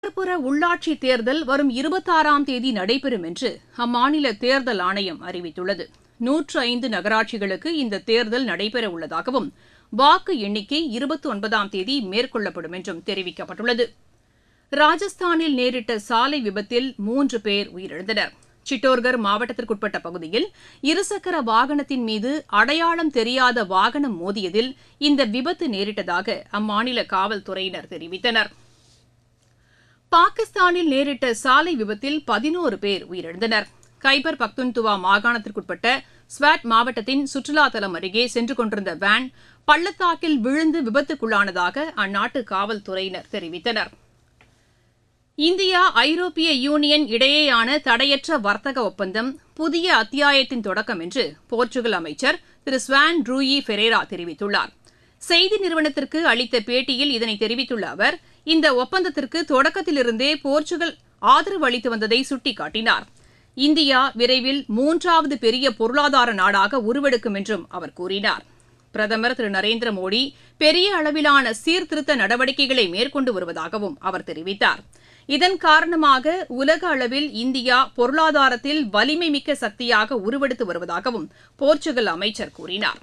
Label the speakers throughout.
Speaker 1: நகர்ப்புற உள்ளாட்சி தேர்தல் வரும் இருபத்தாறாம் தேதி நடைபெறும் என்று அம்மாநில தேர்தல் ஆணையம் அறிவித்துள்ளது நூற்று ஐந்து நகராட்சிகளுக்கு இந்த தேர்தல் நடைபெற உள்ளதாகவும் வாக்கு எண்ணிக்கை இருபத்தி ஒன்பதாம் தேதி மேற்கொள்ளப்படும் என்றும் தெரிவிக்கப்பட்டுள்ளது ராஜஸ்தானில் நேரிட்ட சாலை விபத்தில் மூன்று பேர் உயிரிழந்தனர் சிட்டோர்கர் மாவட்டத்திற்குட்பட்ட பகுதியில் இருசக்கர வாகனத்தின் மீது அடையாளம் தெரியாத வாகனம் மோதியதில் இந்த விபத்து நேரிட்டதாக அம்மாநில காவல்துறையினர் தெரிவித்தனர் பாகிஸ்தானில் நேரிட்ட சாலை விபத்தில் பதினோரு பேர் உயிரிழந்தனர் கைபர் பக்துன்துவா மாகாணத்திற்குட்பட்ட ஸ்வாட் மாவட்டத்தின் சுற்றுலா தலம் அருகே சென்று கொண்டிருந்த வேன் பள்ளத்தாக்கில் விழுந்து விபத்துக்குள்ளானதாக அந்நாட்டு காவல்துறையினர் தெரிவித்தனர் இந்தியா ஐரோப்பிய யூனியன் இடையேயான தடையற்ற வர்த்தக ஒப்பந்தம் புதிய அத்தியாயத்தின் தொடக்கம் என்று போர்ச்சுகல் அமைச்சர் திரு ஸ்வான் ட்ரூயி ஃபெரேரா தெரிவித்துள்ளார் செய்தி நிறுவனத்திற்கு அளித்த பேட்டியில் இதனை தெரிவித்துள்ள அவர் இந்த ஒப்பந்தத்திற்கு தொடக்கத்திலிருந்தே போர்ச்சுகல் ஆதரவு அளித்து வந்ததை சுட்டிக்காட்டினார் இந்தியா விரைவில் மூன்றாவது பெரிய பொருளாதார நாடாக உருவெடுக்கும் என்றும் அவர் கூறினார் பிரதமர் திரு நரேந்திர மோடி பெரிய அளவிலான சீர்திருத்த நடவடிக்கைகளை மேற்கொண்டு வருவதாகவும் அவர் தெரிவித்தார் இதன் காரணமாக உலக அளவில் இந்தியா பொருளாதாரத்தில் வலிமை மிக்க சக்தியாக உருவெடுத்து வருவதாகவும் போர்ச்சுகல் அமைச்சர் கூறினார்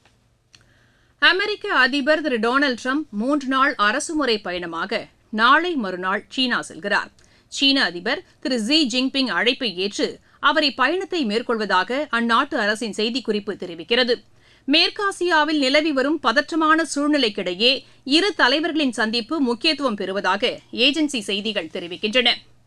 Speaker 1: அமெரிக்க அதிபர் திரு டொனால்டு ட்ரம்ப் மூன்று நாள் அரசுமுறை பயணமாக நாளை மறுநாள் சீனா செல்கிறார் சீன அதிபர் திரு ஜி ஜின்பிங் அழைப்பை ஏற்று அவர் இப்பயணத்தை மேற்கொள்வதாக அந்நாட்டு அரசின் செய்திக்குறிப்பு தெரிவிக்கிறது மேற்காசியாவில் நிலவி வரும் பதற்றமான சூழ்நிலைக்கிடையே இரு தலைவர்களின் சந்திப்பு முக்கியத்துவம் பெறுவதாக ஏஜென்சி செய்திகள் தெரிவிக்கின்றன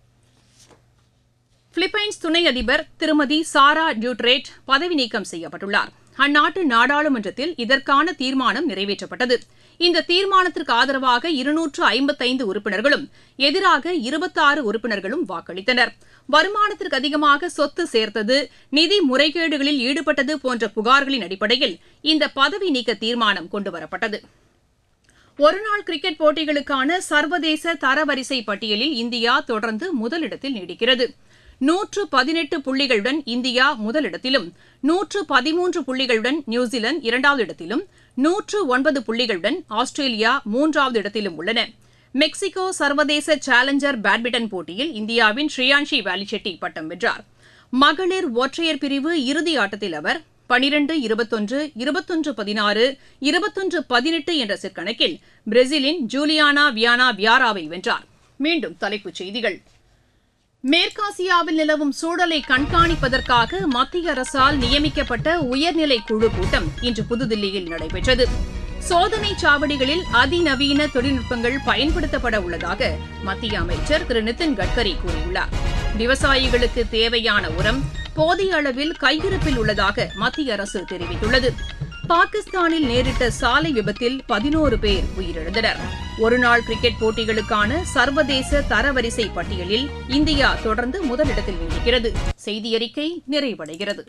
Speaker 1: பிலிப்பைன்ஸ் துணை அதிபர் திருமதி சாரா டியூட்ரேட் பதவி நீக்கம் செய்யப்பட்டுள்ளார் அந்நாட்டு நாடாளுமன்றத்தில் இதற்கான தீர்மானம் நிறைவேற்றப்பட்டது இந்த தீர்மானத்திற்கு ஆதரவாக இருநூற்று ஐம்பத்தைந்து உறுப்பினர்களும் எதிராக இருபத்தாறு உறுப்பினர்களும் வாக்களித்தனர் வருமானத்திற்கு அதிகமாக சொத்து சேர்த்தது நிதி முறைகேடுகளில் ஈடுபட்டது போன்ற புகார்களின் அடிப்படையில் இந்த பதவி நீக்க தீர்மானம் கொண்டுவரப்பட்டது ஒருநாள் கிரிக்கெட் போட்டிகளுக்கான சர்வதேச தரவரிசை பட்டியலில் இந்தியா தொடர்ந்து முதலிடத்தில் நீடிக்கிறது நூற்று பதினெட்டு புள்ளிகளுடன் இந்தியா முதலிடத்திலும் நூற்று பதிமூன்று புள்ளிகளுடன் நியூசிலாந்து இரண்டாவது இடத்திலும் நூற்று ஒன்பது புள்ளிகளுடன் ஆஸ்திரேலியா மூன்றாவது இடத்திலும் உள்ளன மெக்சிகோ சர்வதேச சேலஞ்சர் பேட்மிண்டன் போட்டியில் இந்தியாவின் ஸ்ரீயான்ஷி வேலிச்செட்டி பட்டம் வென்றார் மகளிர் ஒற்றையர் பிரிவு இறுதி ஆட்டத்தில் அவர் பனிரெண்டு இருபத்தொன்று இருபத்தொன்று பதினாறு இருபத்தொன்று பதினெட்டு என்ற செட் கணக்கில் பிரேசிலின் ஜூலியானா வியானா வியாராவை வென்றார் மீண்டும் தலைப்புச் செய்திகள் மேற்காசியாவில் நிலவும் சூழலை கண்காணிப்பதற்காக மத்திய அரசால் நியமிக்கப்பட்ட உயர்நிலை குழு கூட்டம் இன்று புதுதில்லியில் நடைபெற்றது சோதனை சாவடிகளில் அதிநவீன தொழில்நுட்பங்கள் பயன்படுத்தப்பட உள்ளதாக மத்திய அமைச்சர் திரு நிதின் கட்கரி கூறியுள்ளார் விவசாயிகளுக்கு தேவையான உரம் போதிய அளவில் கையிருப்பில் உள்ளதாக மத்திய அரசு தெரிவித்துள்ளது பாகிஸ்தானில் நேரிட்ட சாலை விபத்தில் பதினோரு பேர் உயிரிழந்தனர் ஒருநாள் கிரிக்கெட் போட்டிகளுக்கான சர்வதேச தரவரிசை பட்டியலில் இந்தியா தொடர்ந்து முதலிடத்தில் நீடிக்கிறது செய்தியறிக்கை நிறைவடைகிறது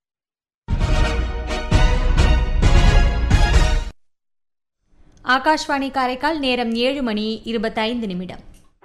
Speaker 2: ஆகாஷ்வாணி காரைக்கால் நேரம் ஏழு மணி இருபத்தைந்து நிமிடம்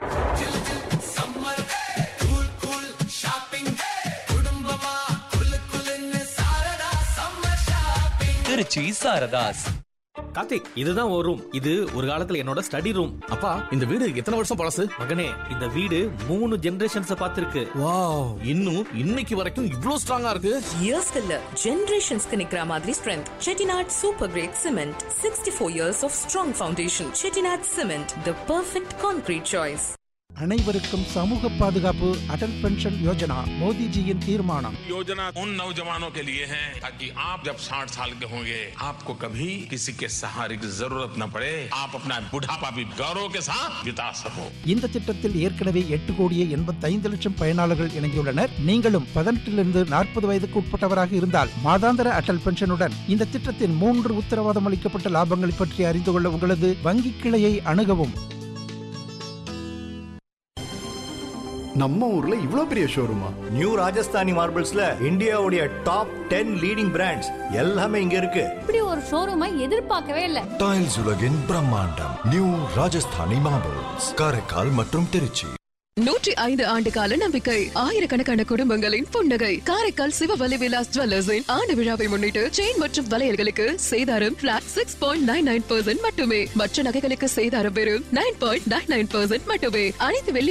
Speaker 3: திருச்சி சாரதாஸ்
Speaker 4: கார்த்திக் இதுதான் ஒரு ரூம் இது ஒரு காலத்துல என்னோட ஸ்டடி ரூம்
Speaker 5: அப்பா இந்த வீடு எத்தனை வருஷம் பழசு
Speaker 4: மகனே இந்த வீடு மூணு ஜெனரேஷன்ஸ் பார்த்திருக்கு
Speaker 5: வாவ் இன்னும் இன்னைக்கு வரைக்கும் இவ்ளோ ஸ்ட்ராங்கா இருக்கு
Speaker 6: இயர்ஸ்க்கு இல்ல ஜெனரேஷன்ஸ்க்கு நிக்கிற மாதிரி strength Chettinad super grade cement sixty four years of strong foundation Chettinad cement the perfect concrete choice
Speaker 7: அனைவருக்கும் சமூக பாதுகாப்பு அடல் பென்ஷன் யோஜனா மோடிஜியின் தீர்மானம்
Speaker 8: योजना उन नौजवानों के लिए है ताकि आप जब 60 साल के होंगे आपको कभी किसी के सहारे की जरूरत न पड़े आप अपना बुढ़ापा भी गौरव के साथ बिता सको
Speaker 7: இந்த திட்டத்தில் ஏற்கனவே எட்டு கோடியே எண்பத்தைந்து லட்சம் பயனாளர்கள் இணைந்துள்ளனர் நீங்களும் பதினெட்டிலிருந்து நாற்பது வயதுக்கு உட்பட்டவராக இருந்தால் மாதாந்திர அடல் பென்ஷனுடன் இந்த திட்டத்தின் மூன்று உத்தரவாதம் அளிக்கப்பட்ட லாபங்களை பற்றி அறிந்து கொள்ள உங்களது வங்கி கிளையை அணுகவும்
Speaker 9: நம்ம ஊர்ல இவ்ளோ பெரிய ஷோரூமா
Speaker 10: நியூ ராஜஸ்தானி மார்பிள்ஸ்ல இந்தியாவுடைய டாப் டென் லீடிங் பிராண்ட்ஸ் எல்லாமே இங்க இருக்கு
Speaker 11: இப்படி ஒரு ஷோரூமை எதிர்பார்க்கவே இல்ல
Speaker 12: டைல்ஸ் உலகின் பிரம்மாண்டம் நியூ ராஜஸ்தானி மார்பிள்ஸ் காரைக்கால் மற்றும் திருச்சி
Speaker 13: நூற்றி ஐந்து ஆண்டு கால நம்பிக்கை ஆயிரக்கணக்கான குடும்பங்களின் புன்னகை காரைக்கால் சிவவலி விலாஸ் ஜுவல்லர்ஸின் ஆண்டு விழாவை முன்னிட்டு செயின் மற்றும் வளையல்களுக்கு சேதாரம் flat six point nine nine percent மட்டுமே மற்ற நகைகளுக்கு சேதாரம் வெறும் nine point nine nine percent மட்டுமே அனைத்து வெள்ளி